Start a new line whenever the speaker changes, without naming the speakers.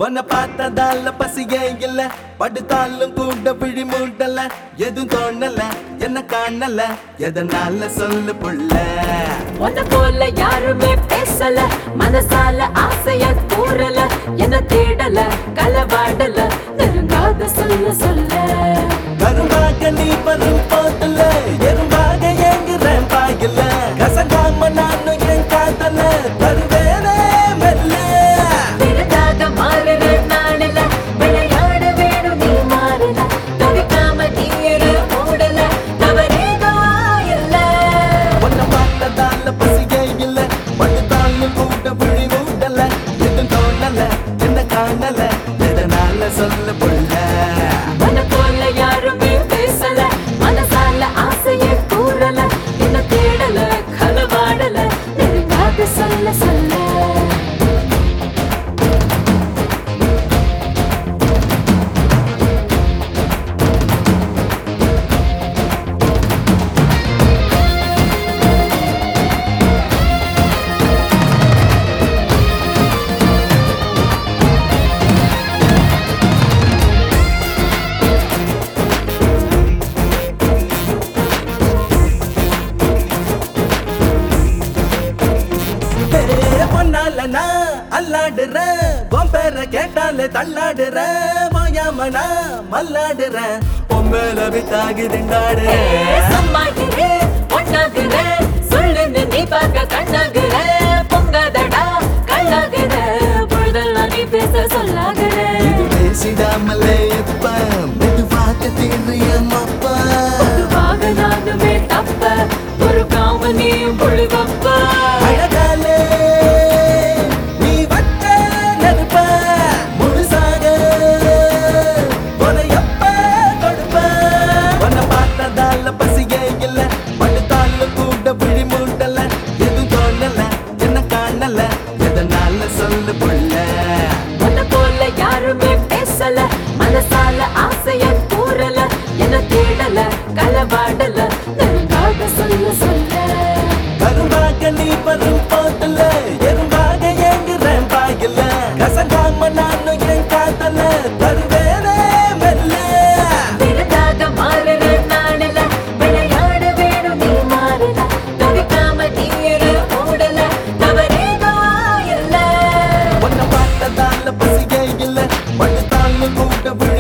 உன்னை பார்த்ததால பசியே இல்ல படுத்தாலும் கூட விழி மூடல எதுவும் தோணல என்ன காணல எதனால சொல்லு புள்ள
உன்னை போல யாருமே பேசல மனசால ஆசைய கூறல என்ன தேடல களவாடல நெருங்காத சொல்ல சொல்ல
கரும்பாக நீ வரும் போதுல எறும்பாக ஏங்குறேன் பாயில கசங்காம நானும் என் காதல தருவேனே மெல்ல
விருதாக மாறுற நாளில விளையாட வேணும் நீ மாறல தவிக்காம நீரு மூடல தவறேதோ இல்ல
உன்னை பார்த்ததால பசியே இல்ல படுத்தாலும் கூட விழி மூடல எதுவும் தோணல என்ன காணல எதனால சொல்லு புள்ள
உன்னை போல யாருமே பேசல மனசால ஆசைய கூறல என்ன தேடல களவாடல நெருங்காத சொல்ல சொல்ல
ஏ, பொன்னால நான் அல்லாடுறேன் உன் பேரை கேட்டாலே தள்ளாடுறேன் மாயாம நான் மல்லாடுறேன் உன் மேல வித்தாகி திண்டாடுறேன்
சம்மாகிறே பொண்ணாகிறே சொல்லுன்னு நீ பார்க்க கண்ணாகிற பொங்காதடா கண்ணாகிற பொழுதெல்லாம் நீ பேச சொல்லாகிற
இது பேசிடாமலே இப்ப மெதுவாக தீர்றியம்மாப்பா
பொதுவாக நானுமே தப்ப ஒரு காம நீயும் பொழுவப்ப
அழகாலே நீ வச்ச நெருப்ப முழுசாக உனையப்ப கொடுப்ப உன்னை பார்த்ததால பசியே இல்ல படுத்தாலும் கூட விழி மூடல எதுவும் தோணல என்ன காணல எதனால சொல்லு புள்ள
உன்னை போல யாருமே பேசல மனசால ஆசைய கூறல என்ன தேடல களவாடல நெருங்காத சொல்ல சொல்ல
கரும்பாக நீ வரும் போதுல எறும்பாக ஏங்குறேன் பாயில கசங்காம நானும் என் காதல தருவேனே மெல்ல
விருதாக மாறுற நாளில விளையாட வேணும் நீ மாறல தவிக்காம நீரு மூடல தவறேதோ இல்ல
உன்னை பார்த்ததால பசியே இல்ல படுத்தாலும் கூட விழ